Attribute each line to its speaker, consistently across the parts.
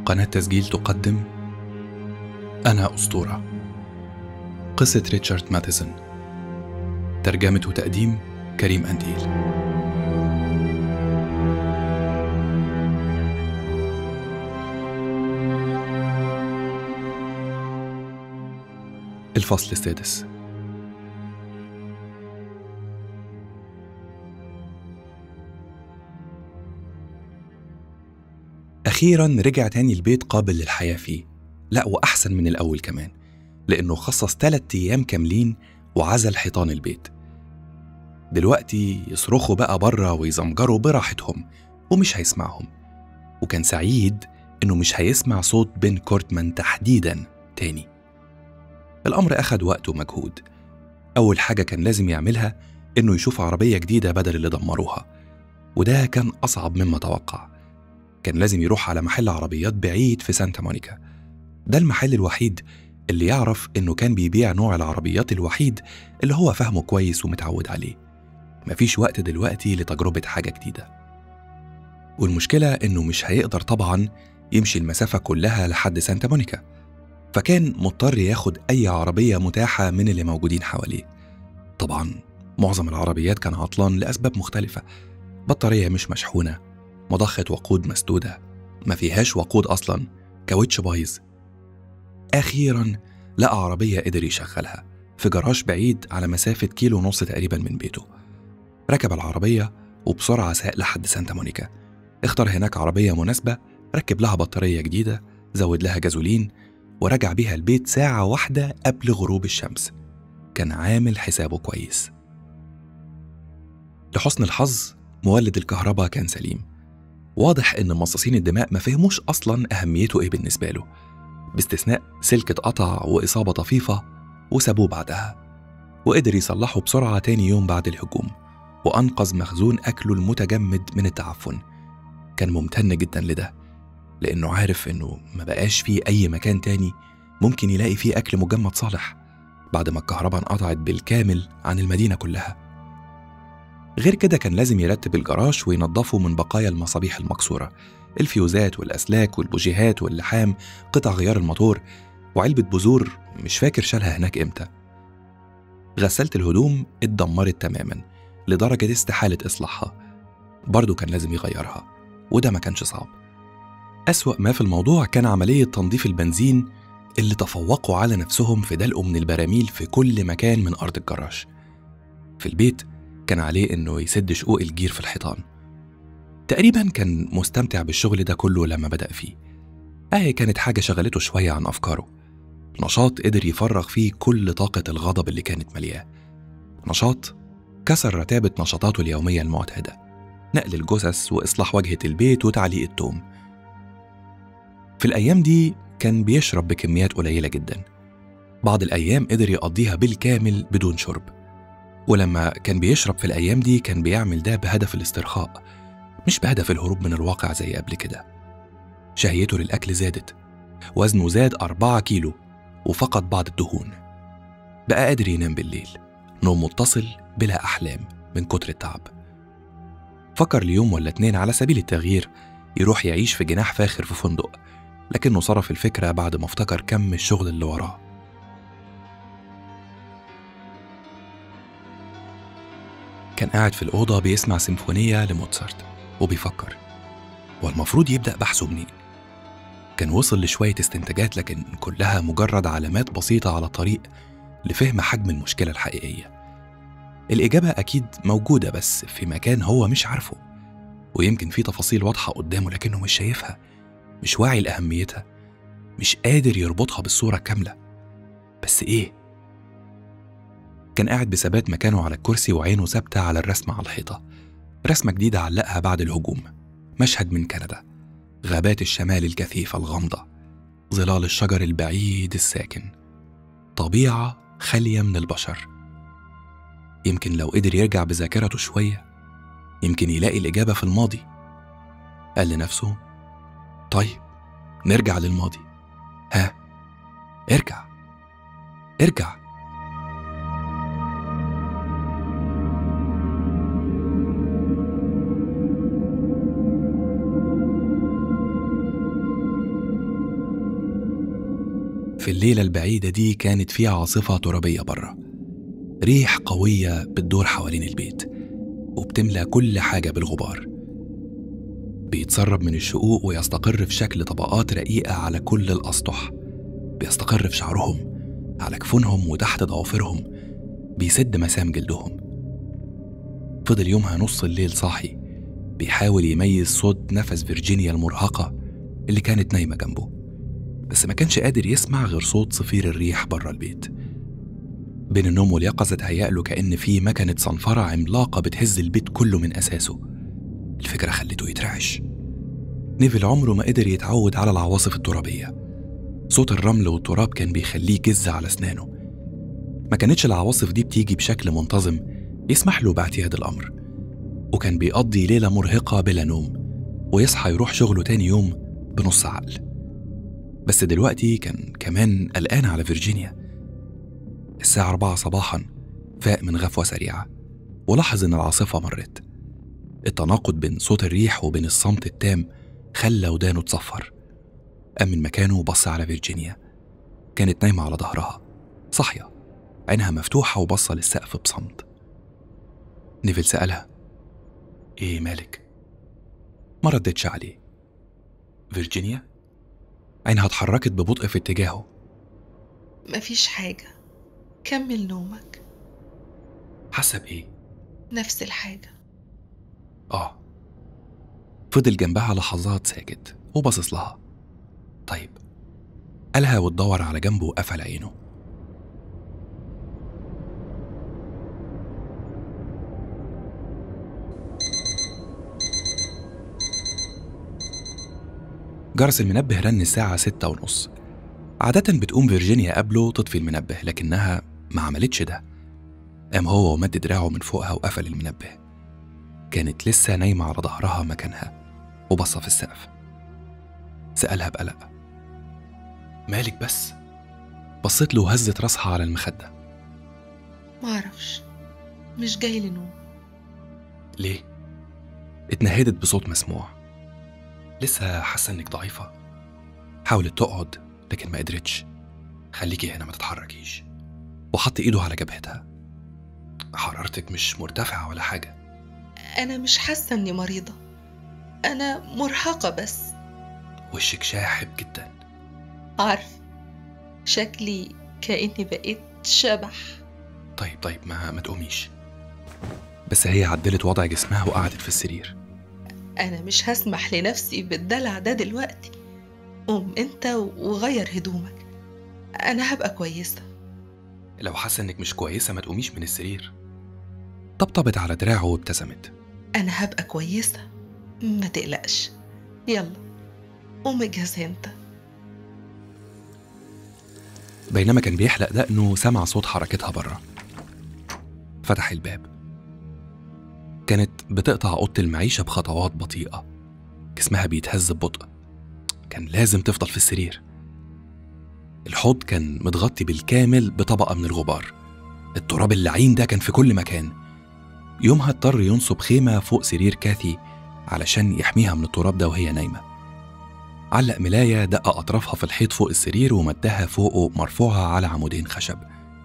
Speaker 1: قناة تسجيل تقدم أنا أسطورة قصة ريتشارد ماثيسون ترجمة وتقديم كريم أنديل الفصل السادس أخيرا رجع تاني البيت قابل للحياة فيه لا وأحسن من الأول كمان لأنه خصص تلات أيام كاملين وعزل حيطان البيت دلوقتي يصرخوا بقى بره ويزمجروا براحتهم ومش هيسمعهم وكان سعيد إنه مش هيسمع صوت بن كورتمان تحديدا تاني الأمر أخد وقت ومجهود أول حاجة كان لازم يعملها إنه يشوف عربية جديدة بدل اللي دمروها وده كان أصعب مما توقع كان لازم يروح على محل عربيات بعيد في سانتا مونيكا ده المحل الوحيد اللي يعرف إنه كان بيبيع نوع العربيات الوحيد اللي هو فاهمه كويس ومتعود عليه مفيش وقت دلوقتي لتجربة حاجة جديدة والمشكلة إنه مش هيقدر طبعا يمشي المسافة كلها لحد سانتا مونيكا فكان مضطر ياخد أي عربية متاحة من اللي موجودين حواليه طبعا معظم العربيات كان عطلان لأسباب مختلفة بطارية مش مشحونة مضخة وقود مسدودة ما فيهاش وقود أصلا كاوتش بايظ أخيرا لقى عربية قدر يشغلها في جراج بعيد على مسافة كيلو ونص تقريبا من بيته ركب العربية وبسرعة ساق لحد سانتا مونيكا اختار هناك عربية مناسبة ركب لها بطارية جديدة زود لها جازولين ورجع بيها البيت ساعة واحدة قبل غروب الشمس كان عامل حسابه كويس لحسن الحظ مولد الكهرباء كان سليم واضح إن مصاصين الدماء ما فهموش أصلا أهميته إيه بالنسبة له باستثناء سلك اتقطع وإصابة طفيفة وسابوه بعدها وقدر يصلحه بسرعة تاني يوم بعد الهجوم وأنقذ مخزون أكله المتجمد من التعفن كان ممتن جدا لده لأنه عارف إنه ما بقاش فيه أي مكان تاني ممكن يلاقي فيه أكل مجمد صالح بعد ما الكهرباء انقطعت بالكامل عن المدينة كلها غير كده كان لازم يرتب الجراج وينظفه من بقايا المصابيح المكسورة الفيوزات والأسلاك والبوجيهات واللحام قطع غيار الموتور وعلبة بذور مش فاكر شالها هناك إمتى غسالة الهدوم اتدمرت تماما لدرجة استحالة إصلاحها برضه كان لازم يغيرها وده ما كانش صعب أسوأ ما في الموضوع كان عملية تنظيف البنزين اللي تفوقوا على نفسهم في دلقه من البراميل في كل مكان من أرض الجراج في البيت كان عليه إنه يسد شقوق الجير في الحيطان تقريبا كان مستمتع بالشغل ده كله لما بدأ فيه أهي كانت حاجة شغلته شوية عن أفكاره نشاط قدر يفرغ فيه كل طاقة الغضب اللي كانت ملياه نشاط كسر رتابة نشاطاته اليومية المعتادة نقل الجثث وإصلاح واجهة البيت وتعليق التوم في الأيام دي كان بيشرب بكميات قليلة جدا بعض الأيام قدر يقضيها بالكامل بدون شرب ولما كان بيشرب في الأيام دي كان بيعمل ده بهدف الاسترخاء مش بهدف الهروب من الواقع زي قبل كده شهيته للأكل زادت وزنه زاد أربعة كيلو وفقد بعض الدهون بقى قادر ينام بالليل نوم متصل بلا أحلام من كتر التعب فكر ليوم ولا اتنين على سبيل التغيير يروح يعيش في جناح فاخر في فندق لكنه صرف الفكرة بعد ما افتكر كم الشغل اللي وراه كان قاعد في الأوضة بيسمع سيمفونية لموتسارت وبيفكر هو المفروض يبدأ بحثه منين؟ كان وصل لشوية استنتاجات لكن كلها مجرد علامات بسيطة على طريق لفهم حجم المشكلة الحقيقية الإجابة أكيد موجودة بس في مكان هو مش عارفه ويمكن في تفاصيل واضحة قدامه لكنه مش شايفها مش واعي لأهميتها مش قادر يربطها بالصورة كاملة بس إيه؟ كان قاعد بثبات مكانه على الكرسي وعينه ثابتة على الرسمة على الحيطة رسمة جديدة علقها بعد الهجوم مشهد من كندا غابات الشمال الكثيفة الغامضة ظلال الشجر البعيد الساكن طبيعة خالية من البشر يمكن لو قدر يرجع بذاكرته شوية يمكن يلاقي الإجابة في الماضي قال لنفسه طيب نرجع للماضي ها ارجع ارجع في الليلة البعيدة دي كانت في عاصفة ترابية بره ريح قوية بتدور حوالين البيت وبتملى كل حاجة بالغبار بيتسرب من الشقوق ويستقر في شكل طبقات رقيقة على كل الأسطح بيستقر في شعرهم على كفونهم وتحت ضوافرهم بيسد مسام جلدهم فضل يومها نص الليل صاحي بيحاول يميز صوت نفس فيرجينيا المرهقة اللي كانت نايمة جنبه بس ما كانش قادر يسمع غير صوت صفير الريح بره البيت بين النوم واليقظة تهيأ له كأن في مكنة صنفرة عملاقة بتهز البيت كله من أساسه الفكرة خلته يترعش نيفل عمره ما قدر يتعود على العواصف الترابية صوت الرمل والتراب كان بيخليه يجز على أسنانه ما كانتش العواصف دي بتيجي بشكل منتظم يسمح له باعتياد الأمر وكان بيقضي ليلة مرهقة بلا نوم ويصحى يروح شغله تاني يوم بنص عقل بس دلوقتي كان كمان قلقان على فيرجينيا الساعة أربعة صباحا فاق من غفوة سريعة ولاحظ إن العاصفة مرت التناقض بين صوت الريح وبين الصمت التام خلى ودانه تصفر قام من مكانه وبص على فيرجينيا كانت نايمة على ظهرها صاحية عينها مفتوحة وبصة للسقف بصمت نيفل سألها إيه مالك؟ ما ردتش عليه فيرجينيا عينها اتحركت ببطء في اتجاهه
Speaker 2: مفيش حاجة كمل نومك
Speaker 1: حاسة بإيه؟
Speaker 2: نفس الحاجة
Speaker 1: آه فضل جنبها لحظات ساكت وباصص لها طيب قالها وتدور على جنبه وقفل عينه جرس المنبه رن الساعة ستة ونص عادة بتقوم فيرجينيا قبله تطفي المنبه لكنها ما عملتش ده قام هو ومد دراعه من فوقها وقفل المنبه كانت لسه نايمة على ظهرها مكانها وبصة في السقف سألها بقلق مالك بس بصيت له وهزت راسها على المخدة
Speaker 2: معرفش مش جاي لي نوم
Speaker 1: ليه؟ اتنهدت بصوت مسموع لسه حاسة انك ضعيفة حاولت تقعد لكن ما قدرتش خليكي هنا ما تتحركيش وحط ايده على جبهتها حرارتك مش مرتفعة ولا حاجة
Speaker 2: أنا مش حاسة إني مريضة أنا مرهقة بس
Speaker 1: وشك شاحب جدا
Speaker 2: عارف شكلي كأني بقيت شبح
Speaker 1: طيب طيب ما ما تقوميش بس هي عدلت وضع جسمها وقعدت في السرير
Speaker 2: أنا مش هسمح لنفسي بالدلع ده دلوقتي قوم أنت وغير هدومك أنا هبقى كويسة
Speaker 1: لو حاسة انك مش كويسة ما تقوميش من السرير طبطبت على دراعه وابتسمت
Speaker 2: أنا هبقى كويسة ما تقلقش يلا قوم اجهز انت
Speaker 1: بينما كان بيحلق دقنه سمع صوت حركتها بره فتح الباب كانت بتقطع أوضة المعيشة بخطوات بطيئة جسمها بيتهز ببطء كان لازم تفضل في السرير الحوض كان متغطي بالكامل بطبقة من الغبار التراب اللعين ده كان في كل مكان يومها اضطر ينصب خيمة فوق سرير كاثي علشان يحميها من التراب ده وهي نايمة علق ملاية دق أطرافها في الحيط فوق السرير ومدها فوقه مرفوعة على عمودين خشب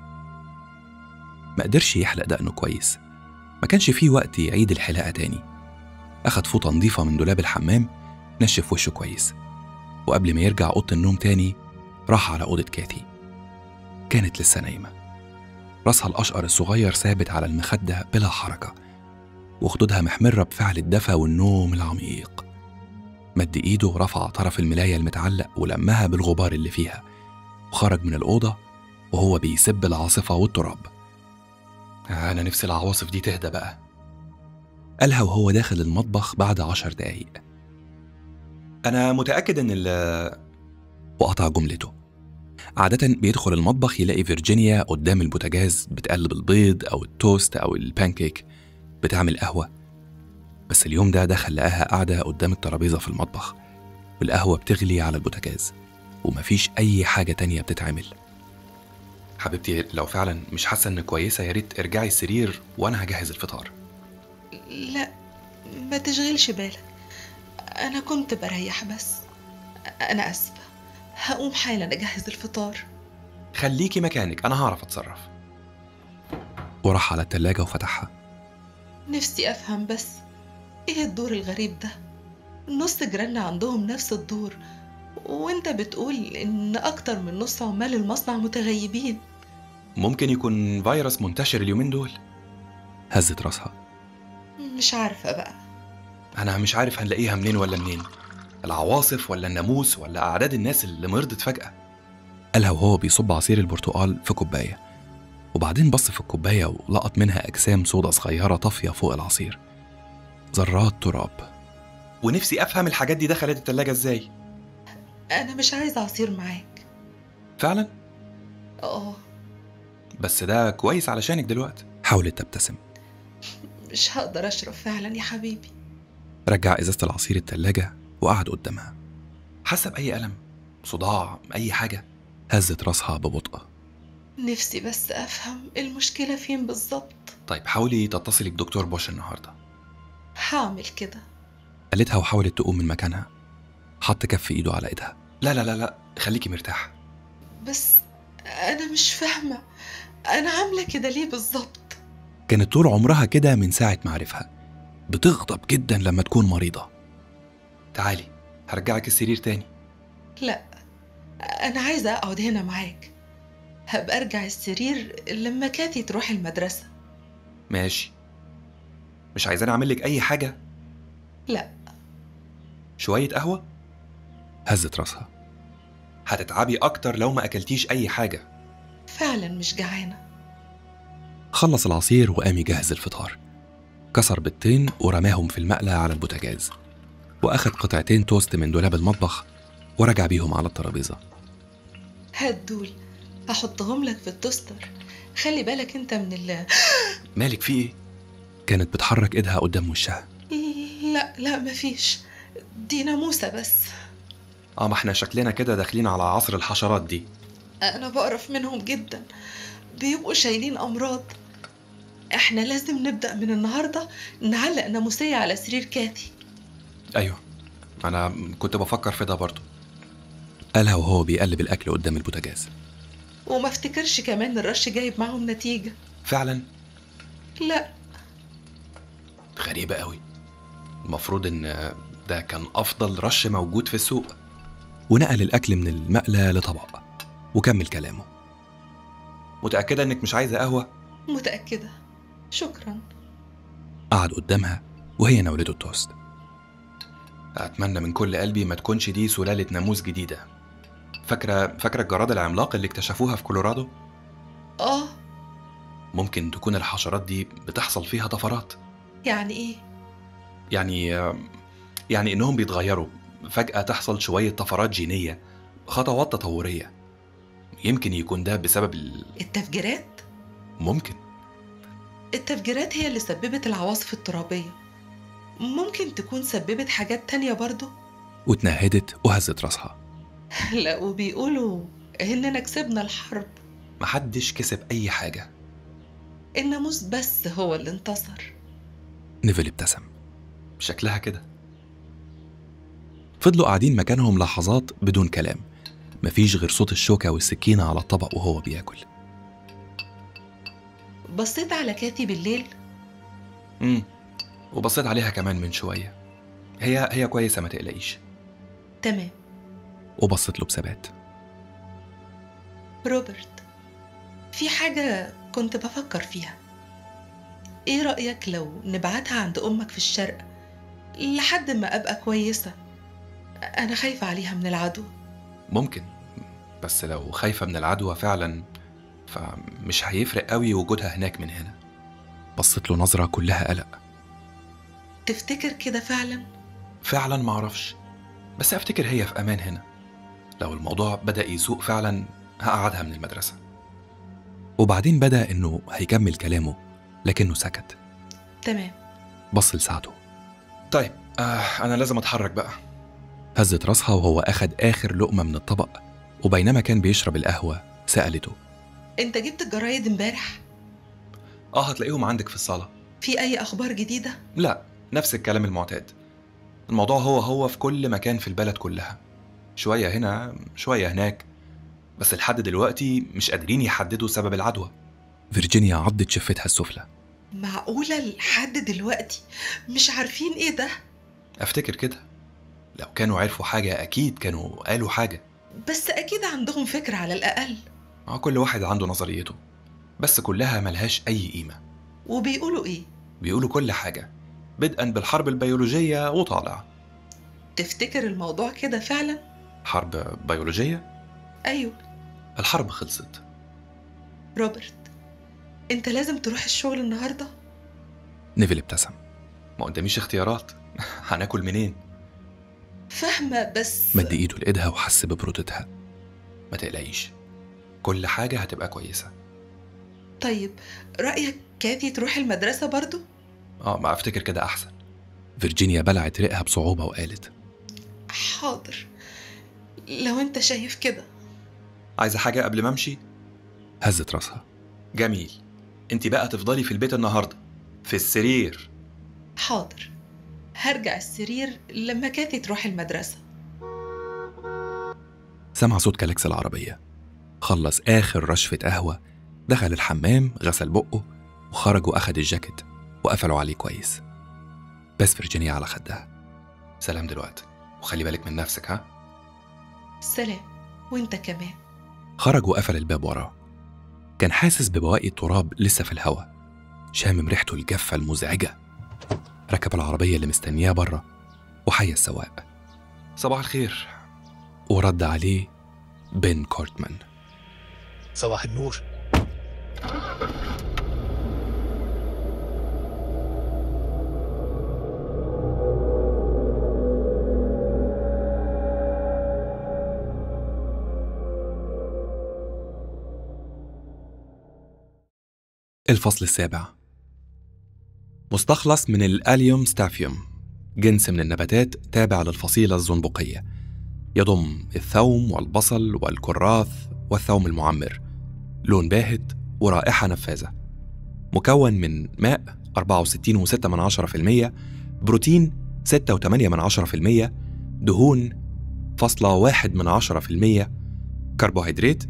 Speaker 1: ما قدرش يحلق دقنه كويس ما كانش فيه وقت يعيد الحلاقة تاني أخد فوطة نظيفة من دولاب الحمام نشف وشه كويس وقبل ما يرجع أوضة النوم تاني راح على أوضة كاثي كانت لسه نايمة راسها الأشقر الصغير ثابت على المخدة بلا حركة وخدودها محمرة بفعل الدفى والنوم العميق مد إيده ورفع طرف الملاية المتعلق ولمها بالغبار اللي فيها وخرج من الأوضة وهو بيسب العاصفة والتراب أنا نفسي العواصف دي تهدى بقى قالها وهو داخل المطبخ بعد عشر دقايق أنا متأكد إن ال وقطع جملته عادة بيدخل المطبخ يلاقي فيرجينيا قدام البوتاجاز بتقلب البيض أو التوست أو البانكيك بتعمل قهوة بس اليوم ده دخل لقاها قاعدة قدام الترابيزة في المطبخ والقهوة بتغلي على البوتاجاز ومفيش أي حاجة تانية بتتعمل حبيبتي لو فعلا مش حاسة إنك كويسة يا ريت ارجعي السرير وأنا هجهز الفطار
Speaker 2: لا ما تشغلش بالك أنا كنت بريح بس أنا أسفة هقوم حالا أجهز الفطار
Speaker 1: خليكي مكانك أنا هعرف أتصرف وراح على التلاجة وفتحها
Speaker 2: نفسي أفهم بس إيه الدور الغريب ده نص جيراننا عندهم نفس الدور وانت بتقول إن أكتر من نص عمال المصنع متغيبين
Speaker 1: ممكن يكون فيروس منتشر اليومين دول هزت راسها
Speaker 2: مش عارفة بقى
Speaker 1: أنا مش عارف هنلاقيها منين ولا منين العواصف ولا الناموس ولا أعداد الناس اللي مرضت فجأة قالها وهو بيصب عصير البرتقال في كوباية وبعدين بص في الكوباية ولقط منها أجسام سودا صغيرة طافية فوق العصير ذرات تراب ونفسي أفهم الحاجات دي دخلت التلاجة إزاي
Speaker 2: أنا مش عايزة عصير معاك
Speaker 1: فعلا
Speaker 2: اه
Speaker 1: بس ده كويس علشانك دلوقتي حاولت تبتسم
Speaker 2: مش هقدر أشرب فعلا يا حبيبي
Speaker 1: رجع إزازة العصير التلاجة وقعد قدامها حاسة بأي ألم صداع أي حاجة هزت راسها ببطء
Speaker 2: نفسي بس أفهم المشكلة فين بالظبط
Speaker 1: طيب حاولي تتصلي بدكتور بوش النهاردة
Speaker 2: هعمل كده
Speaker 1: قالتها وحاولت تقوم من مكانها حط كف ايده على ايدها لا لا لا لا خليكي مرتاحة
Speaker 2: بس أنا مش فاهمة أنا عاملة كده ليه بالظبط
Speaker 1: كانت طول عمرها كده من ساعة ما عرفها بتغضب جدا لما تكون مريضة تعالي هرجعك السرير تاني
Speaker 2: لا أنا عايزة أقعد هنا معاك هبقى أرجع السرير لما كاتي تروح المدرسة
Speaker 1: ماشي مش عايزاني اعمل لك اي حاجة
Speaker 2: لا
Speaker 1: شوية قهوة هزت راسها هتتعبي اكتر لو ما اكلتيش اي حاجة
Speaker 2: فعلا مش جعانة
Speaker 1: خلص العصير وقام يجهز الفطار كسر بيضتين ورماهم في المقلة على البوتاجاز وأخد قطعتين توست من دولاب المطبخ ورجع بيهم على الترابيزة
Speaker 2: هات دول هحطهم لك في التوستر خلي بالك انت من ال
Speaker 1: مالك في ايه؟ كانت بتحرك ايدها قدام وشها
Speaker 2: لا لا مفيش دي ناموسة بس
Speaker 1: اه ما احنا شكلنا كده داخلين على عصر الحشرات دي
Speaker 2: أنا بقرف منهم جدا بيبقوا شايلين أمراض احنا لازم نبدأ من النهاردة نعلق ناموسية على سرير كاتي
Speaker 1: ايوه انا كنت بفكر في ده برضه قالها وهو بيقلب الاكل قدام البوتاجاز
Speaker 2: وما افتكرش كمان الرش جايب معاهم نتيجة
Speaker 1: فعلا
Speaker 2: لا
Speaker 1: غريبة قوي المفروض ان ده كان افضل رش موجود في السوق ونقل الاكل من المقلة لطبق وكمل كلامه متأكدة انك مش عايزة قهوة؟
Speaker 2: متأكدة شكرا
Speaker 1: قعد قدامها وهي ناولته التوست أتمنى من كل قلبي ما تكونش دي سلالة ناموس جديدة فاكرة فاكرة الجراد العملاق اللي اكتشفوها في كولورادو؟
Speaker 2: اه
Speaker 1: ممكن تكون الحشرات دي بتحصل فيها طفرات
Speaker 2: يعني ايه
Speaker 1: يعني يعني إنهم بيتغيروا فجأة تحصل شوية طفرات جينية خطوات تطورية يمكن يكون ده بسبب ال...
Speaker 2: التفجيرات
Speaker 1: ممكن
Speaker 2: التفجيرات هي اللي سببت العواصف الترابية ممكن تكون سببت حاجات تانية برضو
Speaker 1: واتنهدت وهزت راسها
Speaker 2: لا وبيقولوا إننا كسبنا الحرب
Speaker 1: محدش كسب أي حاجة
Speaker 2: الناموس بس هو اللي انتصر
Speaker 1: نيفل ابتسم شكلها كده فضلوا قاعدين مكانهم لحظات بدون كلام مفيش غير صوت الشوكة والسكينة على الطبق وهو بياكل
Speaker 2: بصيت على كاتي بالليل
Speaker 1: امم وبصيت عليها كمان من شوية هي هي كويسة ما تقلقيش
Speaker 2: تمام
Speaker 1: وبصيت له بثبات
Speaker 2: روبرت في حاجة كنت بفكر فيها ايه رأيك لو نبعتها عند أمك في الشرق لحد ما أبقى كويسة أنا خايفة عليها من العدو
Speaker 1: ممكن بس لو خايفة من العدوى فعلا فمش هيفرق قوي وجودها هناك من هنا بصيت له نظرة كلها قلق
Speaker 2: تفتكر كده فعلا؟
Speaker 1: فعلا معرفش بس افتكر هي في امان هنا لو الموضوع بدأ يسوء فعلا هقعدها من المدرسة وبعدين بدأ انه هيكمل كلامه لكنه سكت
Speaker 2: تمام
Speaker 1: بص لساعته طيب آه انا لازم اتحرك بقى هزت راسها وهو اخد اخر لقمة من الطبق وبينما كان بيشرب القهوة سألته
Speaker 2: انت جبت الجرايد امبارح
Speaker 1: اه هتلاقيهم عندك في الصالة
Speaker 2: في أي أخبار جديدة؟
Speaker 1: لا نفس الكلام المعتاد الموضوع هو هو في كل مكان في البلد كلها شوية هنا شوية هناك بس لحد دلوقتي مش قادرين يحددوا سبب العدوى فيرجينيا عضت شفتها السفلى
Speaker 2: معقولة لحد دلوقتي مش عارفين ايه ده
Speaker 1: افتكر كده لو كانوا عرفوا حاجة أكيد كانوا قالوا حاجة
Speaker 2: بس أكيد عندهم فكرة على الأقل
Speaker 1: اه كل واحد عنده نظريته بس كلها ملهاش أي قيمة
Speaker 2: وبيقولوا ايه
Speaker 1: بيقولوا كل حاجة بدءا بالحرب البيولوجية وطالع
Speaker 2: تفتكر الموضوع كده فعلا
Speaker 1: حرب بيولوجية
Speaker 2: أيوه
Speaker 1: الحرب خلصت
Speaker 2: روبرت انت لازم تروح الشغل النهارده
Speaker 1: نيفل ابتسم ما قداميش اختيارات هناكل منين
Speaker 2: فاهمة بس
Speaker 1: مد ايده لايدها وحس ببرودتها ما تقلقيش كل حاجة هتبقى كويسة
Speaker 2: طيب رأيك كاتي تروح المدرسة برضو؟
Speaker 1: اه ما افتكر كده احسن فيرجينيا بلعت ريقها بصعوبة وقالت
Speaker 2: حاضر لو انت شايف كده
Speaker 1: عايزة حاجة قبل ما امشي هزت راسها جميل انت بقى تفضلي في البيت النهاردة في السرير
Speaker 2: حاضر هرجع السرير لما كاتي تروح المدرسة
Speaker 1: سمع صوت كلاكس العربية خلص آخر رشفة قهوة دخل الحمام غسل بقه وخرج وأخد الجاكيت وقفلوا عليه كويس بس فيرجينيا على خدها سلام دلوقتي وخلي بالك من نفسك ها
Speaker 2: سلام وانت كمان
Speaker 1: خرج وقفل الباب وراه كان حاسس ببواقي التراب لسه في الهواء شامم ريحته الجافة المزعجة ركب العربية اللي مستنياه بره وحيا السواق صباح الخير ورد عليه بن كورتمان
Speaker 3: صباح النور
Speaker 1: الفصل السابع مستخلص من الأليوم ستافيوم جنس من النباتات تابع للفصيلة الزنبقية يضم الثوم والبصل والكراث والثوم المعمر لون باهت ورائحة نفاذة مكون من ماء 64.6% بروتين 6.8% دهون فاصلة واحد من عشرة في المية كربوهيدرات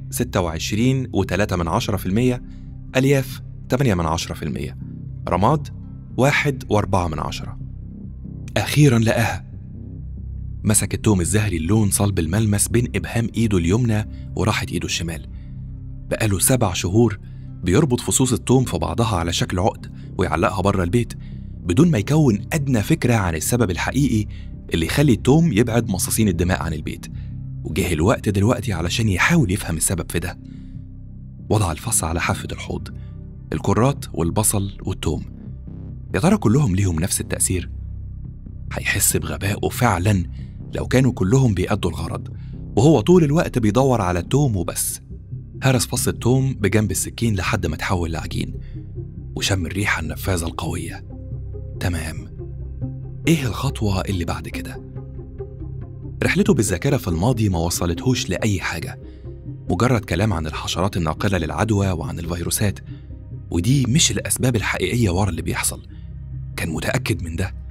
Speaker 1: 26.3% ألياف 8 من عشرة في المية رماد واحد وأربعة من عشرة أخيرا لقاها مسك التوم الزهري اللون صلب الملمس بين إبهام إيده اليمنى وراحة إيده الشمال بقاله سبع شهور بيربط فصوص التوم في بعضها على شكل عقد ويعلقها بره البيت بدون ما يكون أدنى فكرة عن السبب الحقيقي اللي يخلي التوم يبعد مصاصين الدماء عن البيت وجه الوقت دلوقتي علشان يحاول يفهم السبب في ده وضع الفص على حافة الحوض الكرات والبصل والثوم يا ترى كلهم ليهم نفس التأثير؟ هيحس بغبائه فعلا لو كانوا كلهم بيأدوا الغرض وهو طول الوقت بيدور على التوم وبس هرس فص التوم بجنب السكين لحد ما تحول لعجين وشم الريحة النفاذة القوية تمام ايه الخطوة اللي بعد كده؟ رحلته بالذاكرة في الماضي ما وصلتهوش لأي حاجة مجرد كلام عن الحشرات الناقلة للعدوى وعن الفيروسات ودي مش الأسباب الحقيقية ورا اللي بيحصل كان متأكد من ده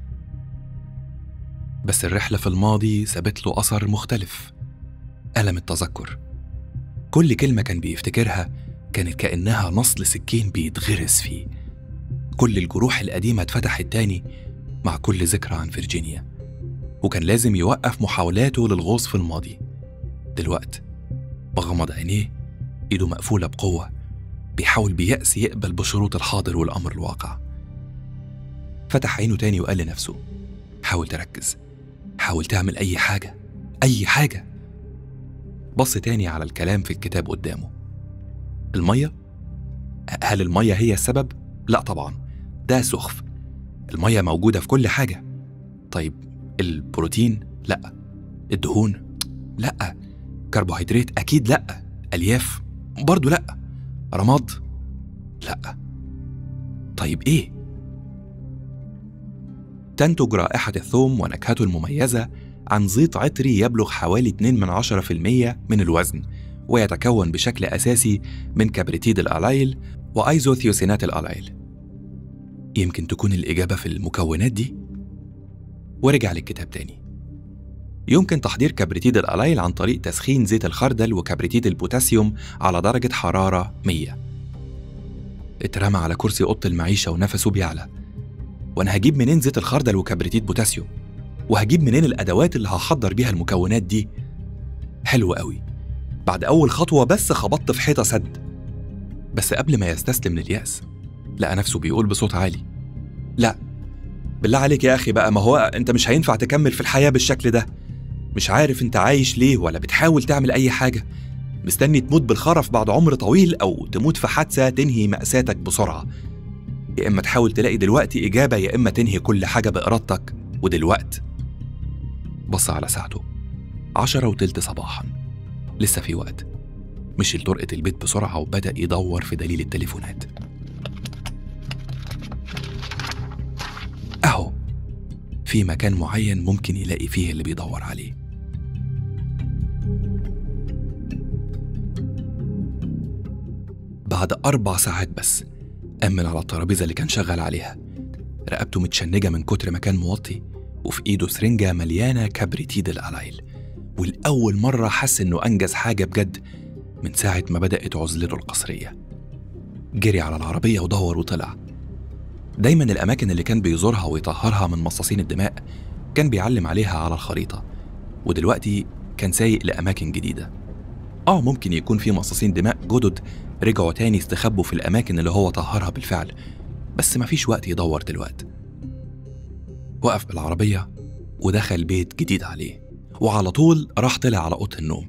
Speaker 1: بس الرحلة في الماضي سابت له أثر مختلف ألم التذكر كل كلمة كان بيفتكرها كانت كأنها نصل سكين بيتغرس فيه كل الجروح القديمة اتفتحت تاني مع كل ذكرى عن فيرجينيا وكان لازم يوقف محاولاته للغوص في الماضي دلوقت بغمض عينيه ايده مقفولة بقوة بيحاول بيأس يقبل بشروط الحاضر والأمر الواقع فتح عينه تاني وقال لنفسه حاول تركز حاول تعمل أي حاجة أي حاجة بص تاني على الكلام في الكتاب قدامه المية؟ هل المية هي السبب؟ لا طبعا ده سخف المية موجودة في كل حاجة طيب البروتين؟ لا الدهون؟ لا كربوهيدرات أكيد لا ألياف؟ برضو لا رماد؟ لا طيب إيه؟ تنتج رائحة الثوم ونكهته المميزة عن زيت عطري يبلغ حوالي 2 من عشرة في المية من الوزن ويتكون بشكل أساسي من كبريتيد الألايل وأيزوثيوسينات الألايل يمكن تكون الإجابة في المكونات دي ورجع للكتاب تاني يمكن تحضير كبريتيد الألايل عن طريق تسخين زيت الخردل وكبريتيد البوتاسيوم على درجة حرارة 100 اترمى على كرسي أوضة المعيشة ونفسه بيعلى وأنا هجيب منين زيت الخردل وكبريتيد بوتاسيوم وهجيب منين الأدوات اللي هحضر بيها المكونات دي حلو قوي بعد أول خطوة بس خبطت في حيطة سد بس قبل ما يستسلم لليأس لقى نفسه بيقول بصوت عالي لا بالله عليك يا أخي بقى ما هو أنت مش هينفع تكمل في الحياة بالشكل ده مش عارف أنت عايش ليه ولا بتحاول تعمل أي حاجة مستني تموت بالخرف بعد عمر طويل أو تموت في حادثة تنهي مأساتك بسرعة يا إما تحاول تلاقي دلوقتي إجابة يا إما تنهي كل حاجة بإرادتك ودلوقت بص على ساعته عشرة وتلت صباحا لسه في وقت مشي لطرقة البيت بسرعة وبدأ يدور في دليل التليفونات أهو في مكان معين ممكن يلاقي فيه اللي بيدور عليه بعد أربع ساعات بس أمن على الترابيزة اللي كان شغال عليها رقبته متشنجة من كتر ما كان موطي وفي إيده سرنجة مليانة كبريتيد الألايل والأول مرة حس إنه أنجز حاجة بجد من ساعة ما بدأت عزلته القصرية جري على العربية ودور وطلع دايما الأماكن اللي كان بيزورها ويطهرها من مصاصين الدماء كان بيعلم عليها على الخريطة ودلوقتي كان سايق لأماكن جديدة آه ممكن يكون في مصاصين دماء جدد رجعوا تاني استخبوا في الأماكن اللي هو طهرها بالفعل بس مفيش وقت يدور دلوقتي وقف بالعربية ودخل بيت جديد عليه وعلى طول راح طلع على أوضة النوم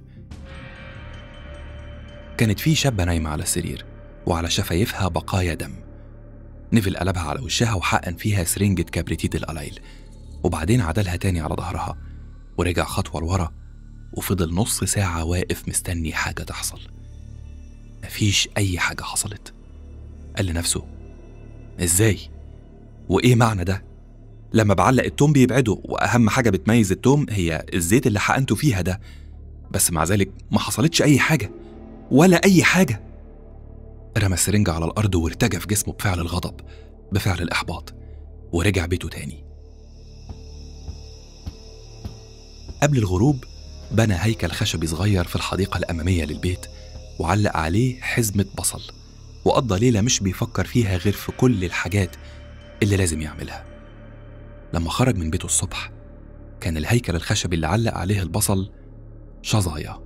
Speaker 1: كانت في شابة نايمة على السرير وعلى شفايفها بقايا دم نيفل قلبها على وشها وحقن فيها سرنجة كبريتيد القلايل وبعدين عدلها تاني على ظهرها ورجع خطوة لورا وفضل نص ساعة واقف مستني حاجة تحصل مفيش أي حاجة حصلت قال لنفسه إزاي؟ وإيه معنى ده؟ لما بعلق التوم بيبعده وأهم حاجة بتميز التوم هي الزيت اللي حقنته فيها ده بس مع ذلك ما حصلتش أي حاجة ولا أي حاجة رمى السرنجة على الأرض وارتجف جسمه بفعل الغضب بفعل الإحباط ورجع بيته تاني قبل الغروب بنى هيكل خشبي صغير في الحديقة الأمامية للبيت وعلق عليه حزمة بصل وقضى ليلة مش بيفكر فيها غير في كل الحاجات اللي لازم يعملها لما خرج من بيته الصبح كان الهيكل الخشبي اللي علق عليه البصل شظايا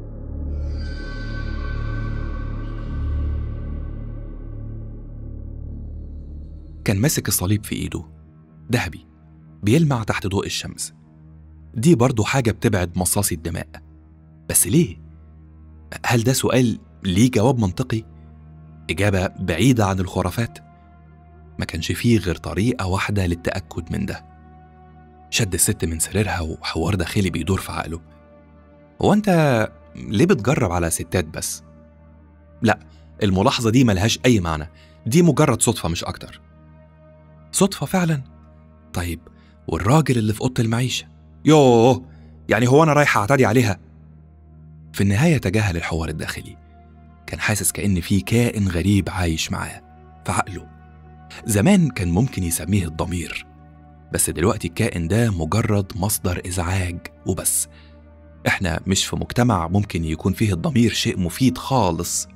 Speaker 1: كان ماسك الصليب في ايده ذهبي بيلمع تحت ضوء الشمس دي برضه حاجة بتبعد مصاصي الدماء بس ليه؟ هل ده سؤال ليه جواب منطقي؟ إجابة بعيدة عن الخرافات؟ ما كانش فيه غير طريقة واحدة للتأكد من ده شد الست من سريرها وحوار داخلي بيدور في عقله هو أنت ليه بتجرب على ستات بس؟ لا الملاحظة دي ملهاش أي معنى دي مجرد صدفة مش أكتر صدفة فعلا طيب والراجل اللي في أوضة المعيشة يوه يعني هو أنا رايح أعتدي عليها في النهاية تجاهل الحوار الداخلي كان حاسس كأن في كائن غريب عايش معاه في عقله زمان كان ممكن يسميه الضمير بس دلوقتي الكائن ده مجرد مصدر إزعاج وبس إحنا مش في مجتمع ممكن يكون فيه الضمير شيء مفيد خالص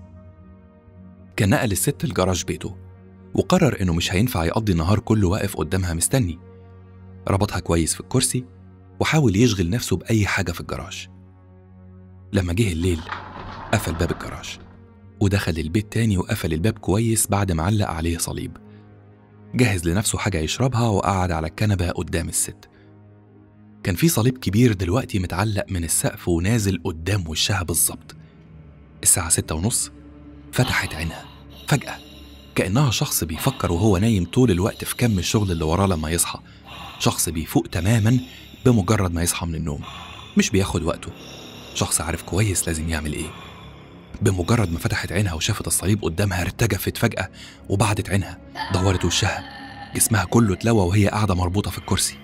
Speaker 1: كان نقل الست لجراج بيته وقرر إنه مش هينفع يقضي النهار كله واقف قدامها مستني ربطها كويس في الكرسي وحاول يشغل نفسه بأي حاجة في الجراج لما جه الليل قفل باب الجراج ودخل البيت تاني وقفل الباب كويس بعد ما علق عليه صليب جهز لنفسه حاجة يشربها وقعد على الكنبة قدام الست كان في صليب كبير دلوقتي متعلق من السقف ونازل قدام وشها بالظبط الساعة ستة ونص فتحت عينها فجأة كأنها شخص بيفكر وهو نايم طول الوقت في كم الشغل اللي وراه لما يصحى شخص بيفوق تماما بمجرد ما يصحى من النوم مش بياخد وقته شخص عارف كويس لازم يعمل ايه بمجرد ما فتحت عينها وشافت الصليب قدامها ارتجفت فجأة وبعدت عينها دورت وشها جسمها كله اتلوى وهي قاعدة مربوطة في الكرسي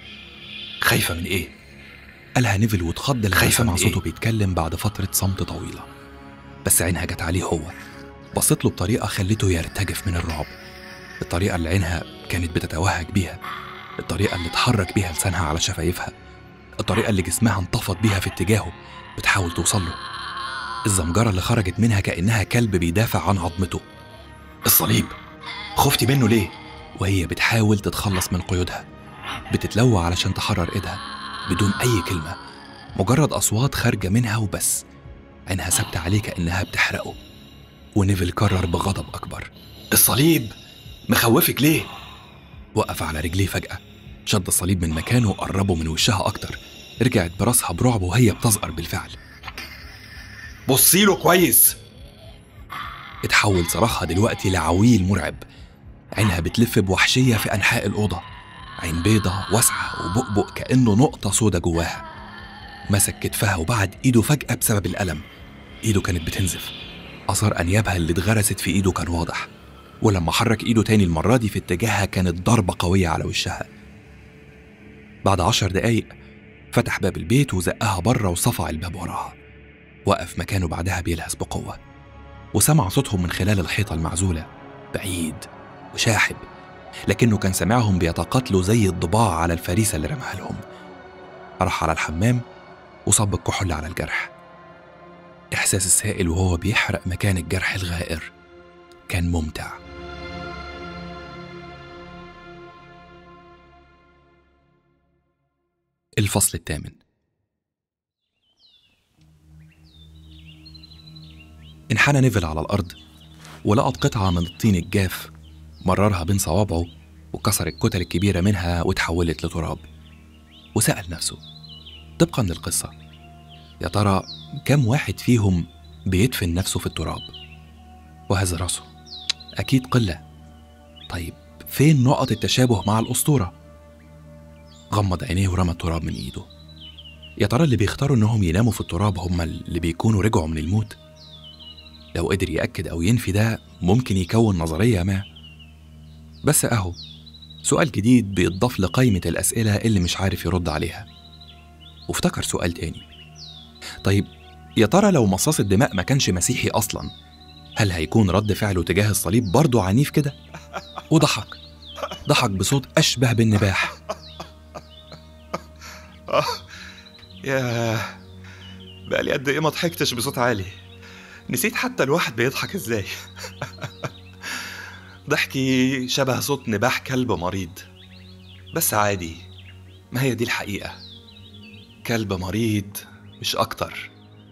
Speaker 1: خايفة من ايه؟ قالها نيفل واتخض لما
Speaker 3: خايفة
Speaker 1: سمع
Speaker 3: من
Speaker 1: صوته
Speaker 3: إيه؟
Speaker 1: بيتكلم بعد فترة صمت طويلة بس عينها جت عليه هو بصت له بطريقة خلته يرتجف من الرعب الطريقة اللي عينها كانت بتتوهج بيها الطريقة اللي اتحرك بيها لسانها على شفايفها الطريقة اللي جسمها انتفض بيها في اتجاهه بتحاول توصل له الزمجرة اللي خرجت منها كأنها كلب بيدافع عن عظمته الصليب خفتي منه ليه؟ وهي بتحاول تتخلص من قيودها بتتلوى علشان تحرر ايدها بدون أي كلمة مجرد أصوات خارجة منها وبس عينها ثابتة عليه كأنها بتحرقه ونيفل كرر بغضب أكبر الصليب مخوفك ليه؟ وقف على رجليه فجأة شد الصليب من مكانه وقربه من وشها أكتر رجعت براسها برعب وهي بتزقر بالفعل بصي له كويس اتحول صراخها دلوقتي لعويل مرعب عينها بتلف بوحشية في أنحاء الأوضة عين بيضة واسعة وبؤبؤ كأنه نقطة سودة جواها مسك كتفها وبعد إيده فجأة بسبب الألم إيده كانت بتنزف أثر أنيابها اللي اتغرست في إيده كان واضح ولما حرك إيده تاني المرة دي في اتجاهها كانت ضربة قوية على وشها بعد عشر دقايق فتح باب البيت وزقها بره وصفع الباب وراها وقف مكانه بعدها بيلهث بقوة وسمع صوتهم من خلال الحيطة المعزولة بعيد وشاحب لكنه كان سامعهم بيتقاتلوا زي الضباع على الفريسة اللي رماها لهم راح على الحمام وصب الكحول على الجرح إحساس السائل وهو بيحرق مكان الجرح الغائر كان ممتع الفصل الثامن انحنى نيفل على الأرض ولقط قطعة من الطين الجاف مررها بين صوابعه وكسر الكتل الكبيرة منها وتحولت لتراب وسأل نفسه طبقا للقصة يا ترى كم واحد فيهم بيدفن نفسه في التراب وهز راسه أكيد قلة طيب فين نقط التشابه مع الأسطورة غمض عينيه ورمى التراب من إيده يا ترى اللي بيختاروا إنهم يناموا في التراب هم اللي بيكونوا رجعوا من الموت لو قدر يأكد أو ينفي ده ممكن يكون نظرية ما بس أهو سؤال جديد بيتضاف لقائمة الأسئلة اللي مش عارف يرد عليها وافتكر سؤال تاني طيب يا ترى لو مصاص الدماء ما كانش مسيحي أصلا هل هيكون رد فعله تجاه الصليب برضه عنيف كده؟ وضحك ضحك بصوت أشبه بالنباح
Speaker 4: آه ياه بقالي قد إيه ما ضحكتش بصوت عالي نسيت حتى الواحد بيضحك إزاي ضحكي شبه صوت نباح كلب مريض بس عادي ما هي دي الحقيقة كلب مريض مش أكتر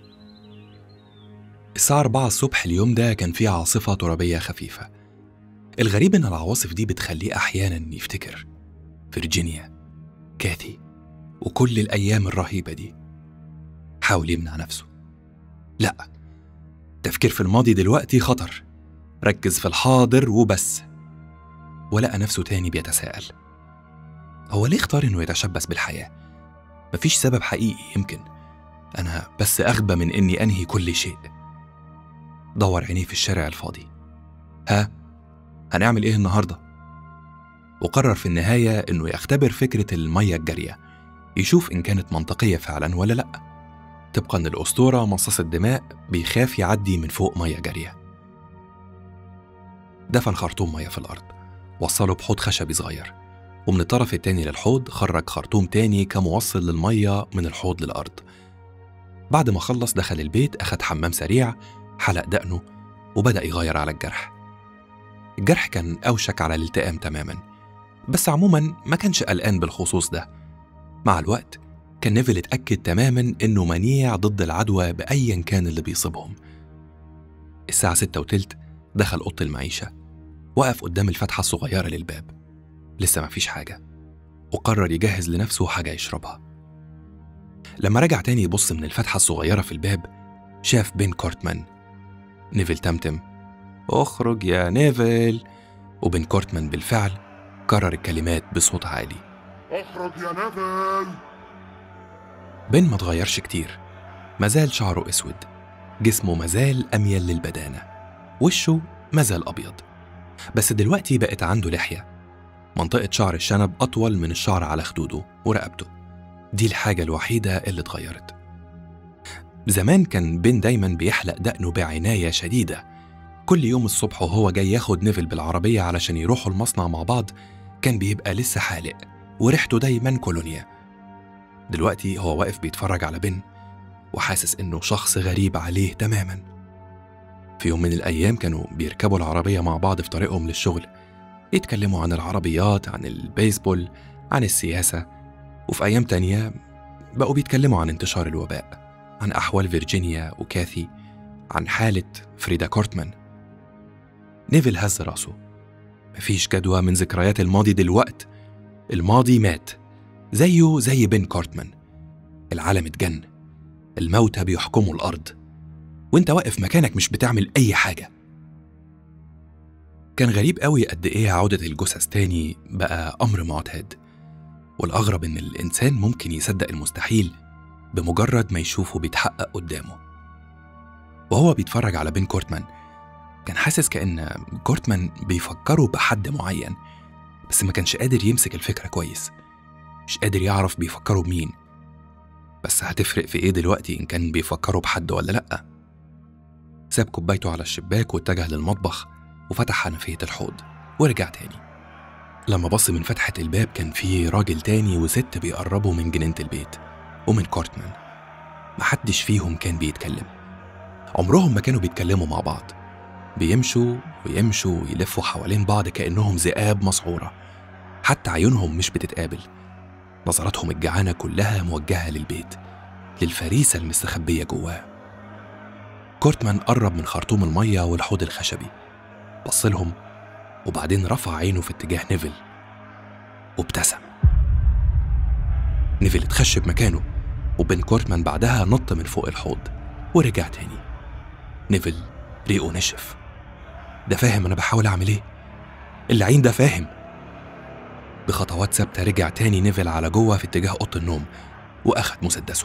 Speaker 1: الساعة 4 الصبح اليوم ده كان فيه عاصفة ترابية خفيفة الغريب إن العواصف دي بتخليه أحيانا يفتكر فيرجينيا كاثي وكل الأيام الرهيبة دي حاول يمنع نفسه لأ تفكير في الماضي دلوقتي خطر ركز في الحاضر وبس ولقى نفسه تاني بيتساءل هو ليه اختار انه يتشبث بالحياة؟ مفيش سبب حقيقي يمكن أنا بس أغبى من إني أنهي كل شيء دور عينيه في الشارع الفاضي ها هنعمل إيه النهاردة؟ وقرر في النهاية إنه يختبر فكرة المية الجارية يشوف إن كانت منطقية فعلا ولا لأ طبقا للأسطورة مصاص الدماء بيخاف يعدي من فوق مية جارية دفن خرطوم مية في الأرض وصله بحوض خشبي صغير ومن الطرف التاني للحوض خرج خرطوم تاني كموصل للمية من الحوض للأرض بعد ما خلص دخل البيت أخد حمام سريع حلق دقنه وبدأ يغير على الجرح الجرح كان أوشك على الالتئام تماما بس عموما ما كانش قلقان بالخصوص ده مع الوقت كان نيفل اتأكد تماما إنه منيع ضد العدوى بأيا كان اللي بيصيبهم الساعة ستة وتلت دخل أوضة المعيشة وقف قدام الفتحة الصغيرة للباب لسه مفيش حاجة وقرر يجهز لنفسه حاجة يشربها لما رجع تاني يبص من الفتحة الصغيرة في الباب شاف بين كورتمان نيفل تمتم اخرج يا نيفل وبين كورتمان بالفعل كرر الكلمات بصوت عالي
Speaker 5: اخرج يا نيفل
Speaker 1: بين ما اتغيرش كتير مازال شعره اسود جسمه مازال اميل للبدانه وشه مازال ابيض بس دلوقتي بقت عنده لحيه منطقه شعر الشنب اطول من الشعر على خدوده ورقبته دي الحاجه الوحيده اللي اتغيرت زمان كان بين دايما بيحلق دقنه بعنايه شديده كل يوم الصبح وهو جاي ياخد نيفل بالعربيه علشان يروحوا المصنع مع بعض كان بيبقى لسه حالق وريحته دايما كولونيا دلوقتي هو واقف بيتفرج على بن وحاسس إنه شخص غريب عليه تماما في يوم من الأيام كانوا بيركبوا العربية مع بعض في طريقهم للشغل يتكلموا عن العربيات عن البيسبول عن السياسة وفي أيام تانية بقوا بيتكلموا عن انتشار الوباء عن أحوال فيرجينيا وكاثي عن حالة فريدا كورتمان نيفل هز راسه مفيش جدوى من ذكريات الماضي دلوقت الماضي مات زيه زي بن كورتمان العالم اتجن الموتى بيحكموا الأرض وانت واقف مكانك مش بتعمل أي حاجة كان غريب قوي قد إيه عودة الجثث تاني بقى أمر معتاد والأغرب إن الإنسان ممكن يصدق المستحيل بمجرد ما يشوفه بيتحقق قدامه وهو بيتفرج على بن كورتمان كان حاسس كأن كورتمان بيفكره بحد معين بس ما كانش قادر يمسك الفكرة كويس مش قادر يعرف بيفكروا بمين بس هتفرق في ايه دلوقتي ان كان بيفكروا بحد ولا لأ ساب كوبايته على الشباك واتجه للمطبخ وفتح حنفية الحوض ورجع تاني لما بص من فتحة الباب كان في راجل تاني وست بيقربوا من جنينة البيت ومن كورتمان محدش فيهم كان بيتكلم عمرهم ما كانوا بيتكلموا مع بعض بيمشوا ويمشوا ويلفوا حوالين بعض كأنهم ذئاب مسعورة حتى عيونهم مش بتتقابل نظراتهم الجعانة كلها موجهة للبيت للفريسة المستخبية جواه كورتمان قرب من خرطوم المية والحوض الخشبي بصلهم وبعدين رفع عينه في اتجاه نيفل وابتسم نيفل اتخشب مكانه وبن كورتمان بعدها نط من فوق الحوض ورجع تاني نيفل ريقه نشف ده فاهم انا بحاول اعمل ايه اللعين ده فاهم بخطوات ثابتة رجع تاني نيفل على جوه في اتجاه أوضة النوم وأخد مسدسه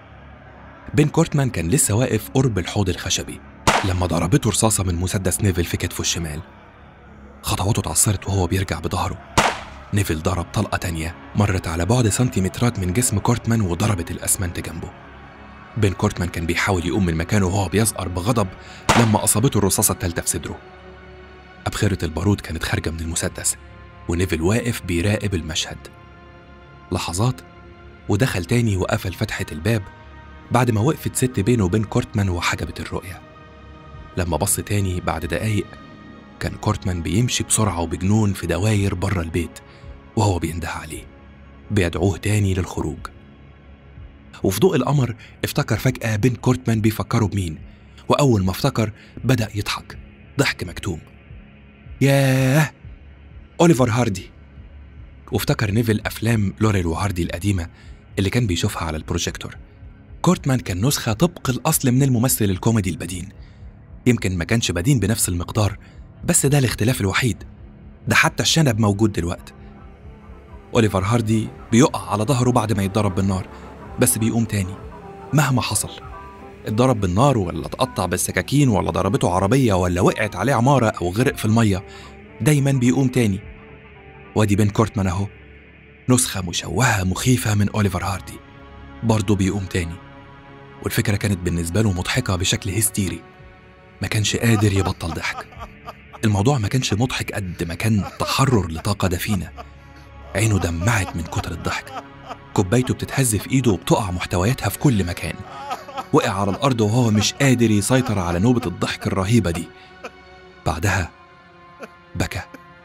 Speaker 1: بن كورتمان كان لسه واقف قرب الحوض الخشبي لما ضربته رصاصة من مسدس نيفل في كتفه الشمال خطواته اتعثرت وهو بيرجع بظهره نيفل ضرب طلقة تانية مرت على بعد سنتيمترات من جسم كورتمان وضربت الأسمنت جنبه بن كورتمان كان بيحاول يقوم من مكانه وهو بيزقر بغضب لما أصابته الرصاصة التالتة في صدره أبخرة البارود كانت خارجة من المسدس ونيفل واقف بيراقب المشهد لحظات ودخل تاني وقفل فتحة الباب بعد ما وقفت ست بينه وبين كورتمان وحجبت الرؤية لما بص تاني بعد دقايق كان كورتمان بيمشي بسرعة وبجنون في دواير بره البيت وهو بينده عليه بيدعوه تاني للخروج وفي ضوء القمر افتكر فجأة بين كورتمان بيفكروا بمين وأول ما افتكر بدأ يضحك ضحك مكتوم ياه أوليفر هاردي وافتكر نيفل أفلام لوريل وهاردي القديمة اللي كان بيشوفها على البروجيكتور كورتمان كان نسخة طبق الأصل من الممثل الكوميدي البدين يمكن ما كانش بدين بنفس المقدار بس ده الاختلاف الوحيد ده حتى الشنب موجود دلوقتي أوليفر هاردي بيقع على ظهره بعد ما يتضرب بالنار بس بيقوم تاني مهما حصل اتضرب بالنار ولا اتقطع بالسكاكين ولا ضربته عربية ولا وقعت عليه عمارة أو غرق في المية دايما بيقوم تاني وادي بين كورتمان اهو نسخة مشوهة مخيفة من أوليفر هاردي برضه بيقوم تاني والفكرة كانت بالنسبة له مضحكة بشكل هستيري ما كانش قادر يبطل ضحك الموضوع ما كانش مضحك قد ما كان تحرر لطاقة دفينة عينه دمعت من كتر الضحك كوبايته بتتهز في ايده وبتقع محتوياتها في كل مكان وقع على الأرض وهو مش قادر يسيطر على نوبة الضحك الرهيبة دي بعدها بكى